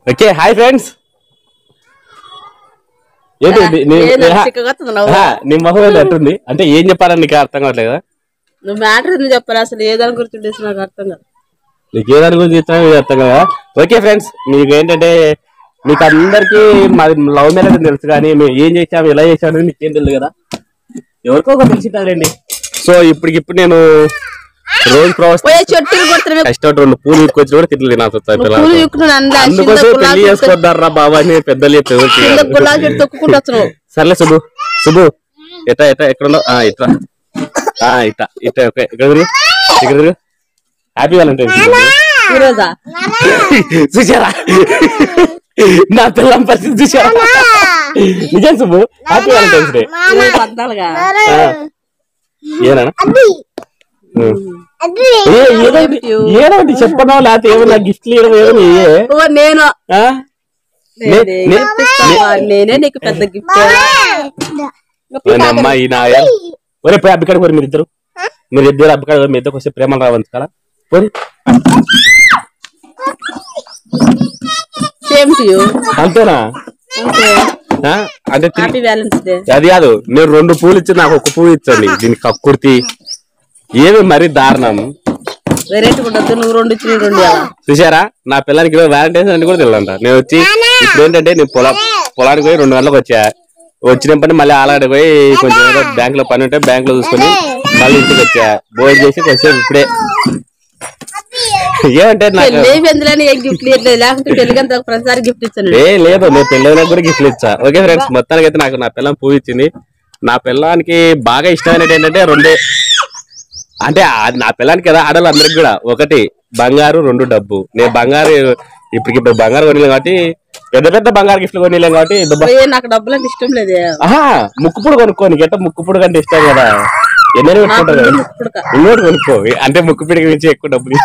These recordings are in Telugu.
ఓకే హాయ్ ఫ్రెండ్స్ ఏంటి ఇది? నీ- ఏంది హా, చిక్కగా వస్తుంది నవ్వు? హా, నీ మొహం ఏంటి అట్టుంది అంటే ఏం చెప్పాలని నీకు అర్థం కావట్లేదు కదా నువ్వు మ్యాటర్ ఎందుకు చెప్పాలి అసలు ఏ దాని గురించి ఉండేసి నాకు అర్థం కాదు నీకు ఏ దాని గురించి చెప్తానో ఇది అర్థం కదా ఓకే ఫ్రెండ్స్ మీకు ఏంటంటే మీకు అందరికి మాది లవ్ మ్యారేజ్ అని తెలుసు కానీ మేము ఏం చేసాము ఎలా చేసాము అనేది మీకేం తెలియదు కదా ఎవరికో ఒక తెలిసింటారండి సో ఇప్పటికిప్పుడు నేను రోజు ప్రవాసం పోయే చెట్టులు కొడుతున్నా కష్టపడి రెండు పూలు తీసుకొచ్చి కూడా తిట్లు తినాల్సి వస్తుంది పూలు పిల్లలతో. ఎక్కుతున్నాను అందులో అందుకోసం పెళ్లి చేసుకొద్దారా బాబా అని పెద్దలు చెప్పేవారు గులాబీ చెట్టు తొక్కుకుంటూ వచ్చున్నావు సర్లే సుబ్బు సుబ్బు ఎట్లా ఎట్లా ఎక్కడ ఉన్నావు ఆ, ఇట్రా ఆ, ఇట్లా ఇట్లా ఓకే ఇక్కడ తిరుగు ఇక్కడ తిరుగు హ్యాపీ వ్యాలంటైన్స్ ఈరోజా చూసారా నా పిల్లం పరిస్థితి చూసారా నిజం సుబ్బు హ్యాపీ వ్యాలంటైన్స్ డే ఈరోజు పద్నాలుగా ఏనా ఏ, ఏదో ఒకటి- ఏదో ఒకటి చెప్పడం లేకపోతే ఏమన్నా గిఫ్ట్లు ఇవ్వడం ఏమన్నా ఏ ఓ నేను ఆ? నే- నేనే నే- gift ఇస్తావా? నేనే నీకు పెద్ద గిఫ్ట్ అమ్మా ఈ నా ఒరే పోయి అబ్బికాడ పోరు మీరు ఇద్దరు మీరు ఇద్దరు అబ్బికాడ పోయి మీ ఇద్దరు వస్తే ప్రేమలు రావచ్చు కదా పోరి సేమ్ టు యూ అంతేనా ఓకే ఆ? అంటే తిరిగి- హ్యాపీ వ్యాలెన్స్ డే అది కాదు నేను రెండు పూలు ఇచ్చి నాకు ఒక పువ్వు ఇచ్చండి దీనికి కక్కుర్తి ఏమి మరీ దారుణం వెరైటీ ఉండద్దు నువ్వు రెండు ఇచ్చి నేను రెండు ఇవ్వాలా? చూసారా నా పిల్లలకి వ్యాలంటైన్స్ అని కూడా తెలియదంట నేను వచ్చి ఇప్పుడు ఏంటంటే నేను పొల పొలానికి పోయి రెండు గంటలకు వచ్చా వచ్చిన పని మళ్ళీ ఆలాడికి పోయి కొంచెం ఏదో బ్యాంక్ లో పని ఉంటే బ్యాంక్ లో చూసుకొని మళ్ళీ ఇంటికి వచ్చా భోజనం చేసి కొంచెం ఇప్పుడే ఏమంటే నాకు పెళ్ళి ఎందులోనే ఏం గిఫ్ట్ ఇవ్వట్లేదు లేకుంటే పెళ్ళికి అంత ప్రతిసారి గిఫ్ట్ ఇచ్చాను ఏ లేదు నేను పెళ్ళైనా కూడా గిఫ్ట్లు ఇచ్చా ఓకే ఫ్రెండ్స్ మొత్తానికి అయితే నాకు నా పిల్లం పువ్వు ఇచ్చింది నా పిల్లానికి బాగా ఇష్టమైనది ఏంటంటే రెండే అంటే ఆ- నా పిల్లానికి కదా ఆడలు అందరికి కూడా ఒకటి బంగారు రెండు డబ్బు నేను బంగారు ఇప్పటికి ఇప్పుడు బంగారు కొనిలేం కాబట్టి పెద్ద పెద్ద బంగారు గిఫ్ట్లు కొనిలేం కాబట్టి దుబ్బ- పోయి నాకు డబ్బులు అంటే ఇష్టం లేదే ఆహా ముక్కుపుడు కొనుక్కో నీకెట్ట ముక్కుపుడు కంటే ఇష్టం కదా ఎన్నైనా పెట్టుకుంటారు కదా. ముక్కుపుడక. ఇంకోటి కొనుక్కో అంటే ముక్కుపిడికి మించి ఎక్కువ డబ్బులు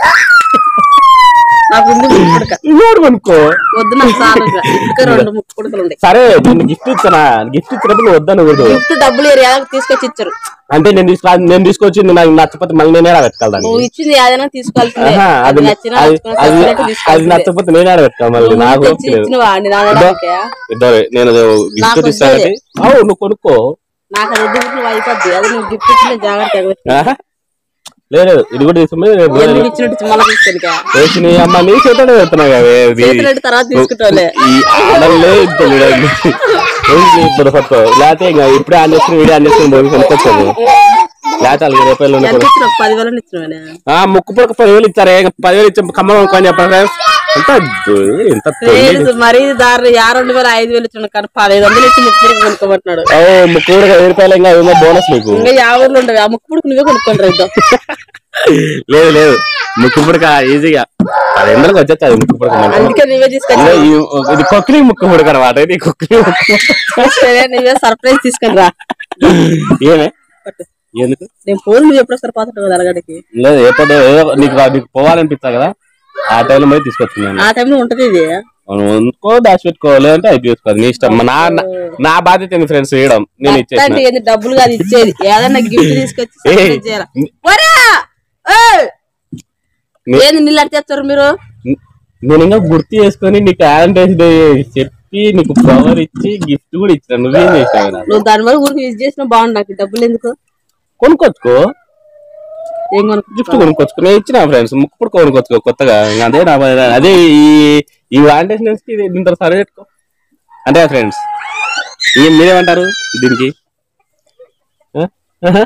నాకు ఉంది ముక్కుపుడక ఇంకోటి కొనుక్కో వద్దు నాకు చాలు ఇంకా. ఇంకా రెండు ముక్కుపుడకలు ఉన్నాయి సరే నేను గిఫ్ట్ ఇచ్చానా గిఫ్ట్ ఇచ్చినప్పుడు నువ్వు వద్దాను కూడా గిఫ్ట్ డబ్బులు ఏరియా తీసుకొచ్చి ఇచ్చారు అంటే నేను తీసుకురా నేను తీసుకొచ్చి నాకు నచ్చకపోతే మళ్ళీ నేనే పెట్టుకోవాలి నువ్వు ఇచ్చింది ఏదైనా తీసుకోవాల్సిందే ఆహా, అది అది నచ్చినా అది నచ్చకపోయినా అది separate అది తీసుకోవాల్సిందే. నచ్చకపోతే నేనే పెట్టుకోవాలి మళ్ళీ నువ్వు నాకు తెచ్చి ఇచ్చిన వాడిని నానడానికే ఇద్దరు నేను గిఫ్ట్ నాకు తీస్తాను వద్దులే. అవు నువ్వు కొనుక్కో నాకు అది వద్దు నువ్వు అయిపోద్ది అది నువ్వు గిఫ్ట్ ఇచ్చిన జాగ్రత్త ఆహా. లేదు లేదు, ఇది కూడా తీసుకుని ఎందుకు ఇచ్చినట్టు మళ్ళీ తీసుకెళ్ళికా వేసి నీ అమ్మ నీ చేతనే పెడుతున్నావు కదా ఇది. చేతులు తర్వాత తీసుకుంటావులే ఈ ఆడలే ఇంత చూడండి. ఏంటి ఇప్పుడు ఫోటో లేకపోతే ఇంకా ఇప్పుడే ఆన్ చేసుకుని వీడియో ఆన్ చేసుకుని పోయి కొనుక్కొచ్చాను లేకపోతే అలాగే రేపాయలు ఉన్న ఎంత ఇచ్చినావు పదివేలు ఇచ్చినవనే ఆ ముక్కు పొడక పదివేలు ఇచ్చారే ఇంకా పదివేలు ఇచ్చి కమ్మం అనుకోని చెప్పండి ఫ్రెండ్స్ ఎంత దు- ఎంత తొలి లేదు మరీ దారి యా రెండు వేల ఐదు వేలు ఇచ్చిన కానీ పదిహేను వందలు ఇచ్చి ముక్కు పుడుకు కొనుక్కోమంటున్నాడు ఓ ముక్కు పొడక ఐదు రూపాయలు ఇంకా ఏమో బోనస్ నీకు ఇంకా యాభై ఊర్లు ఉండవు ఆ ముక్కు పుడుకు నువ్వే కొనుక్కోండి ఇద్దాం లేదు లేదు ముక్కు పొడక ఈజీగా పది వందలకు వచ్చేది అది ముక్కు పొడక మంచిగా. అందుకే నువ్వే తీసుకొచ్చి ఇదిగో ఈ- ఇది కొక్కిలి ముక్కు పొడక అనమాట ఇది కొక్కిలి ముక్కు సరే నువ్వే సర్ప్రైజ్ తీసుకొని రా ఏమే పట్టు. ఎందుకు నేను ఫోన్ నువ్వు ఎప్పుడు వస్తారు పోతాడు కదా అలగడికి లేదు ఎప్పుడు ఏదో నీకు నీకు పోవాలనిపిస్తా కదా ఆ టైంలో పోయి తీసుకొచ్చున్నాను ఆ టైంలో ఉంటది ఇది ఉంచుకో దాచిపెట్టుకో లేదంటే అవి తీసుకోదు నీ ఇష్టం మా నా నా బాధ్యత ఏంది ఫ్రెండ్స్ చేయడం నేను ఇచ్చేసిన అంటే ఏంది డబ్బులు కాదు ఇచ్చేది ఏదన్నా గిఫ్ట్ తీసుకొచ్చి ఏయ్. surprise చేయాలా. ఒరే! ఏయ్! నీ- ఏంది నీళ్ళు అడిచి చేస్తారు మీరు నేను ఇంకా గుర్తు చేసుకొని నీకు వ్యాలంటైన్స్ డే చెప్పి నీకు పవర్ ఇచ్చి గిఫ్ట్ కూడా ఇచ్చిన నువ్వేం చేసావు నాకు? నువ్వు దాని వల్ల ఊరికి యూజ్ చేసినా బాగుండు నాకు ఈ డబ్బులు ఎందుకు కొనుక్కొచ్చుకో ఏం కొనుక్కో గిఫ్ట్ కొనుక్కొచ్చుకో నేను ఇచ్చిన ఫ్రెండ్స్ ముక్కు కూడా కొనుక్కొచ్చుకో కొత్తగా ఇంకా అదే నా బాధ. అదే ఈ ఈ వ్యాలంటైన్స్ డే కి దీంతో సరే పెట్టుకో అంటే ఫ్రెండ్స్ ఏం మీరేమంటారు దీనికి ఆ? ఆహా.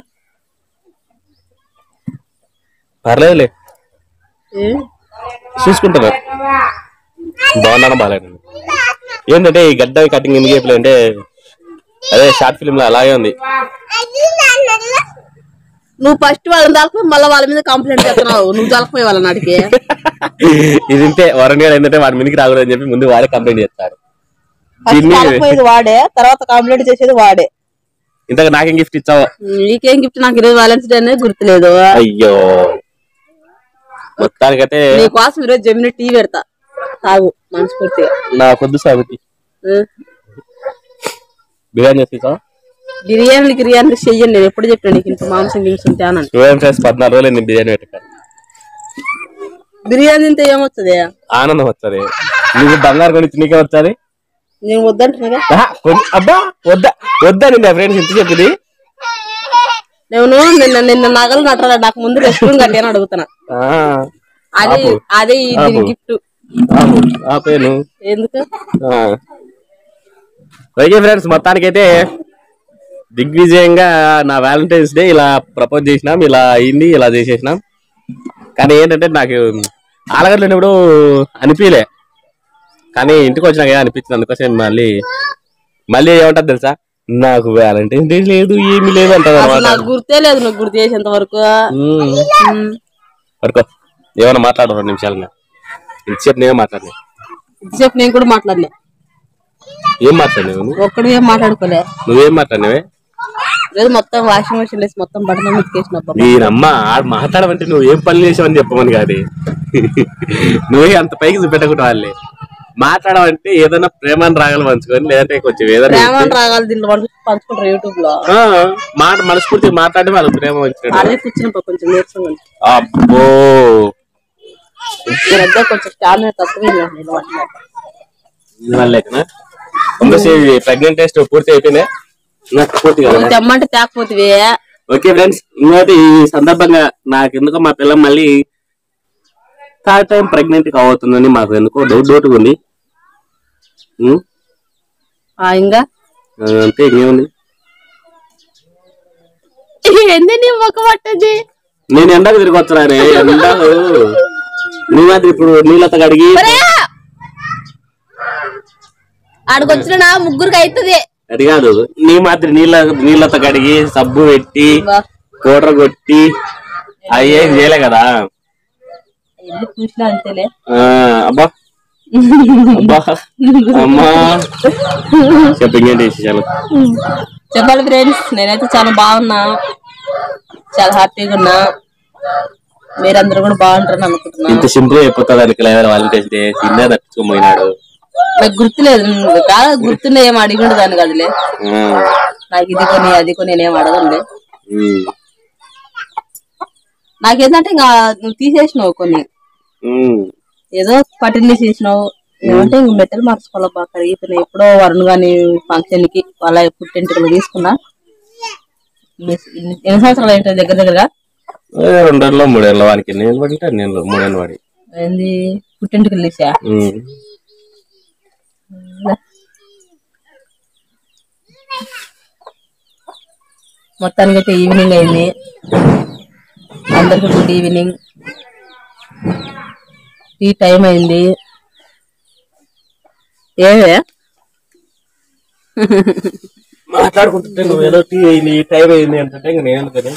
పర్లేదులే ఏం? చూసుకుంటారు బాగున్నాను బాగాలేదు ఏంటంటే ఈ గడ్డ కటింగ్ ఎందుకు చెప్పలే అంటే అదే షార్ట్ ఫిల్మ్ లో అలాగే ఉంది నువ్వు ఫస్ట్ వాళ్ళని దాకపోయి మళ్ళీ వాళ్ళ మీద కంప్లైంట్ చేస్తున్నావు నువ్వు దొరకపోయి వాళ్ళ నాటికి ఇది ఇంతే వరుణ్ గారు ఏంటంటే వాడి మీదకి రాకూడదు అని చెప్పి ముందు వాడే కంప్లైంట్ చేస్తారు ఫస్ట్ దీన్ని దొరకపోయేది వాడే తర్వాత కంప్లైంట్ చేసేది వాడే ఇంతగా నాకేం గిఫ్ట్ ఇచ్చావు నీకేం గిఫ్ట్ నాకు ఈరోజు వ్యాలెన్స్ డే అనేది గుర్తులేదు అయ్యో మొత్తానికైతే నీ కోసం ఈరోజు జమిని టీ పెడతా తాగు మనస్ఫూర్తిగా నా కొద్దు సాబితి ఆ. బిర్యానీ చేసి ఇచ్చావా? బిర్యానీ గిర్యానీ చెయ్యండి నేను ఎప్పుడు చెప్పాను నీకు ఇంత మాంసం గిమ్స్ ఉంటానని చూడండి ఫ్రెండ్స్ పద్నాలుగు రోజులు నేను బిర్యానీ పెట్టాను బిర్యానీ తింటే ఏమొస్తుంది ఆనందం వస్తుంది నీకు బంగారు కొనిచ్చి నీకే వచ్చాది నేను వద్దంటున్నాగా ఆహా, కొని- అబ్బా వద్దా వద్దా నిన్న ఫ్రెండ్స్ ఇంత చెప్పింది నేను నిన్న నిన్న నగలు నట్టాలి నాకు ముందు రెస్టారెంట్ కట్టి అని అడుగుతున్నా ఆ, అది ఆపు. అది దీని ఆపు. గిఫ్ట్ ఆపు, ఆపేను ఎందుకు ఆ. ఓకే ఫ్రెండ్స్ మొత్తానికైతే దిగ్విజయంగా నా వ్యాలంటైన్స్ డే ఇలా ప్రపోజ్ చేసినాం ఇలా అయింది ఇలా చేసేసినాం కానీ ఏంటంటే నాకు ఆలగడ్డలు ఉన్నప్పుడు అనిపించలే కానీ ఇంటికి వచ్చినాక ఏ అనిపించింది అందుకోసం మళ్ళీ మళ్ళీ ఏమంటారు తెలుసా నాకు వ్యాలంటైన్స్ డే లేదు ఏమీ లేదు అంటారు అసలు అనమాట నాకు గుర్తే లేదు నువ్వు గుర్తు చేసేంత వరకు ఉమ్. పడుకో ఏమైనా మాట్లాడు రెండు నిమిషాలుగా ఇంతసేపు నేనే మాట్లాడినా ఇంతసేపు నేను కూడా మాట్లాడలే ఏం మాట్లాడినావు నువ్వు ఒక్కడు ఏం మాట్లాడుకోలే నువ్వేం మాట్లాడినావే లేదు మొత్తం వాషింగ్ మెషిన్ వేసి మొత్తం బట్టలు ఉతికేసిన అబ్బా. నేనమ్మ ఆడు మాట్లాడమంటే నువ్వు ఏం పని చేసావని చెప్పమని కాదు నువ్వే అంత పైకి చూపెట్టకుండా వాళ్ళే మాట్లాడమంటే ఏదైనా ప్రేమను రాగలు పంచుకొని లేదంటే కొంచెం ఏదైనా ప్రేమ రాగాలి దీంట్లో పంచు- పంచుకుంటారు యూట్యూబ్ లో ఆ, మాట మనస్ఫూర్తి మాట్లాడి వాళ్ళకి ప్రేమ వచ్చినట్టు అదే కూర్చున్నప్పుడు కొంచెం నీరసంగా ఉంది. అబ్బో ఈ మధ్య కొంచెం స్టామినా తక్కువైంది నాకు నేను వాటిలో. వాళ్ళేకనా ప్రెగ్నెంట్ టెస్ట్ పూర్తి అయిపోయినాయి నాకు పూర్తి కదా నువ్వు తెమ్మంటే తేకపోతే ఓకే ఫ్రెండ్స్ ఇంకోటి ఈ సందర్భంగా నాకు ఎందుకో మా పిల్ల మళ్ళీ థర్డ్ టైం ప్రెగ్నెంట్ కావతుందని మాకు ఎందుకో డౌట్ డౌట్ ఉంది ఉం? ఇంకా ఆ, అంతే ఇంకేముంది ఏంది నీ ముఖ పట్టది నేను ఎండకు తిరిగి వచ్చానే ఎండకు నీ మాదిరి ఇప్పుడు నీళ్ళతో కడిగి ఆడికి వచ్చిన ముగ్గురికి అవుతుంది అది కాదు నీ మాదిరి నీళ్ళ నీళ్ళతో కడిగి సబ్బు పెట్టి పౌడర్ కొట్టి అవి ఏం చేయలే కదా ఎల్లు చూసినా అంతేలే ఆ, అబ్బా అబ్బా అమ్మా చెప్పు ఇంకేంటి విశేషాలు చెప్పాలి ఫ్రెండ్స్ నేనైతే చాలా బాగున్నా చాలా హ్యాపీగా ఉన్నా మీరందరూ కూడా బాగుంటారని అనుకుంటున్నా ఇంత సింపుల్ అయిపోతుంది అనుకోలేదు వాలంటైన్స్ డే చిన్న తప్పించుకోపోయినాడు నాకు గుర్తులేదు కాదు గుర్తుండే ఏం అడిగిండు దాన్ని కదలే ఆ, నాకు ఇది కొని అది కొని నేనేం అడగండి ఉమ్, నాకేంటంటే ఇంకా నువ్వు తీసేసినావు కొన్ని ఉమ్. ఏదో పట్టింది చేసినావు ఏమంటే ఇంక మెట్టలు మార్చుకోవాలి బాగా కరిగిపోయినాయి ఎప్పుడో వరుణ్ గాని ఫంక్షన్ కి వాళ్ళ పుట్టింటికలు తీసుకున్నా ఎన్ని ఎన్ని సంవత్సరాలు ఏంటో దగ్గర దగ్గరగా ఏ, రెండేళ్ళలో మూడేళ్ళ వాడికి నేను పడింటే నేను మూడేళ్ళ వాడి ఏంది పుట్టింటికలు తీసా ఉమ్. మొత్తానికి అయితే ఈవినింగ్ అయింది అందరికి గుడ్ ఈవినింగ్ టీ టైం అయింది ఏవే మాట్లాడుకుంటుంటే నువ్వు ఏదో టీ అయింది టైం అయింది అంటే ఇంక నేను ఎందుకని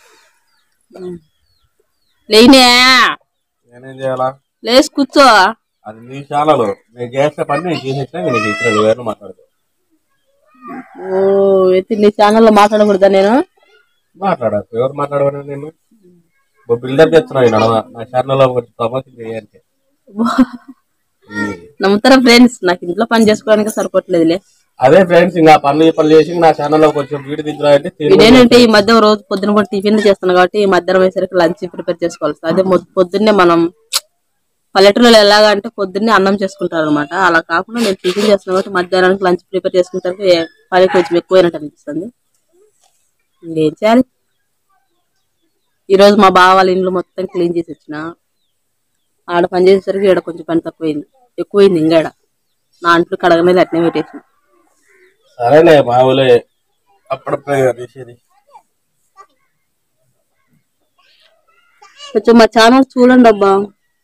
లేనే నేనేం చేయాలా లేచి కూర్చో అది నీ ఛానల్ నేను చేసిన పని నేను చేసేసిన నీకు ఇచ్చిన నువ్వేమో మాట్లాడదు ఓ అయితే నీ ఛానల్లో మాట్లాడకూడదా నేను మాట్లాడదు ఎవరు మాట్లాడమని నేను బిల్డప్ చేస్తున్నావు ఈ నడవ నా ఛానల్లో ఒకటి ప్రమోషన్ చేయాలి నమ్ముతారా ఫ్రెండ్స్ నాకు ఇంట్లో పని చేసుకోవడానికి సరిపోవట్లేదులే అదే ఫ్రెండ్స్ ఇంకా పనులు ఈ పనులు చేసి నా ఛానల్లో కొంచెం వీడియో దించడానికి ఇదేంటంటే ఈ మధ్య రోజు పొద్దున కూడా టిఫిన్ చేస్తున్నాను కాబట్టి ఈ మధ్యాహ్నం అయ్యేసరికి లంచ్ ప్రిపేర్ చేసుకోవాలి అదే మొ- పొద్దున్నే మనం పల్లెటూరులో ఎలాగంటే పొద్దున్నే అన్నం చేసుకుంటారు అనమాట అలా కాకుండా నేను టిఫిన్ చేస్తున్నాను కాబట్టి మధ్యాహ్నానికి లంచ్ ప్రిపేర్ చేసుకుంటానికి పని కొంచెం ఎక్కువైనట్టు అనిపిస్తుంది ఇంకేం చేయాలి ఈ రోజు మా బావ వాళ్ళ ఇంట్లో మొత్తం క్లీన్ చేసి వచ్చిన ఆడ పని చేసేసరికి ఈడ కొంచెం పని తక్కువైంది ఎక్కువైంది ఇంగాడ నా అంట్లు కడగలేదు అట్నే పెట్టేసిన సరేలే బావులే అప్పుడప్పుడే చేసేది కొంచెం మా ఛానల్ చూడండి అబ్బా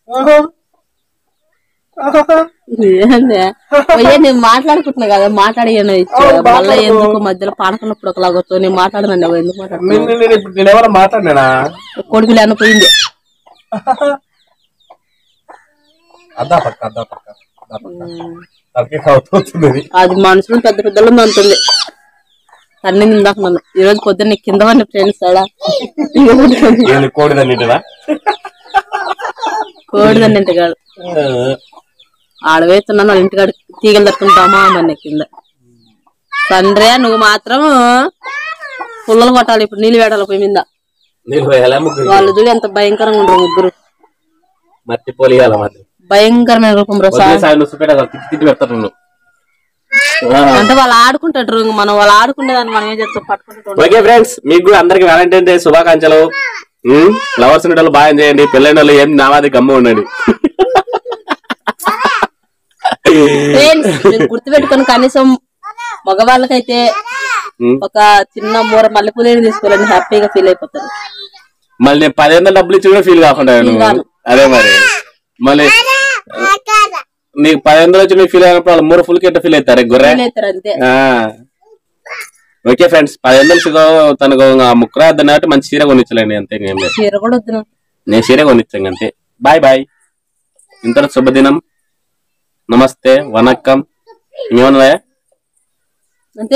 ఏందే? పోయే నేను మాట్లాడుకుంటున్నా కదా మాట్లాడియను మళ్ళీ ఎందుకు మధ్యలో పానకున్నప్పుడు ఒకలాగా వస్తావు నేను మాట్లాడనండి అవ్వ, ఎందుకు మాట్లాడుతున్నా నేను నేను ఇప్పుడు నేను ఎవరో మాట్లాడినా కొడుకు లేని పోయింది అద్దా పక్క అద్దా పక్క అద్దా పక్క తలకి అవుతుంది అది మనుషులు పెద్ద పెద్దలు అంటుంది అన్ని ఇందాక నన్ను ఈ రోజు పొద్దున్న కింద వాడిని ఫ్రెండ్స్ అలా నేను కోడిదన్నిటినా కోడిదండి కాదు ఆడవేస్తున్నాను వాళ్ళ ఇంటికాడ తీగలు తట్టుకుంటామా మన కింద తండ్రే నువ్వు మాత్రం పుల్లలు కొట్టాలి ఇప్పుడు నీళ్ళు వేడాలి పోయి మీద నేను ఎలా ముగ్గురు వాళ్ళు చూడు ఎంత భయంకరంగా ఉండరు ముగ్గురు మట్టి పోలియాల మరి భయంకరమైన రూపం రా స్వామి. వదిలేసాయి నువ్వు చూపెట్ట తిట్టి తిట్టి పెడతారు నువ్వు ఆ. అంటే వాళ్ళు ఆడుకుంటారు ఇంక మనం వాళ్ళు ఆడుకునేదాన్ని మనం ఏం చేస్తాం పట్టుకుంటాం ఓకే ఫ్రెండ్స్ మీకు కూడా అందరికి వ్యాలంటైన్ డే శుభాకాంక్షలు లవర్స్ ఉండే వాళ్ళు బాగా చేయండి పెళ్ళైన వాళ్ళు ఏం నావాది గమ్మ ఉండండి ఫ్రెండ్స్ మీరు గుర్తుపెట్టుకొని కనీసం మగవాళ్ళకైతే ఉమ్. ఒక చిన్న మూర మల్లెపూలని తీసుకోవాలని హ్యాపీగా ఫీల్ అయిపోతారు మళ్ళీ నేను పది వందలు డబ్బులు ఇచ్చి కూడా ఫీల్ కాకుండా నువ్వు కాను. అదే మరి మళ్ళీ నీకు పది వందలు వచ్చి మీకు ఫీల్ అయినప్పుడు వాళ్ళు మూడు ఫుల్ కిట్ట ఫీల్ అవుతారు గొర్రె ఫీల్ అవుతారు అంతే ఆ. ఓకే ఫ్రెండ్స్ పది వందలు సిగో తనకు ఆ ముక్కరా వద్దని కాబట్టి మంచి చీర కొనిచ్చలేండి అంతే ఇంకేం లేదు చీర కూడా వద్దు నాకు. నేను చీర కొనిచ్చాను అంతే బాయ్ బాయ్ ఇంత శుభదినం నమస్తే వనక్కం ఏమన్నా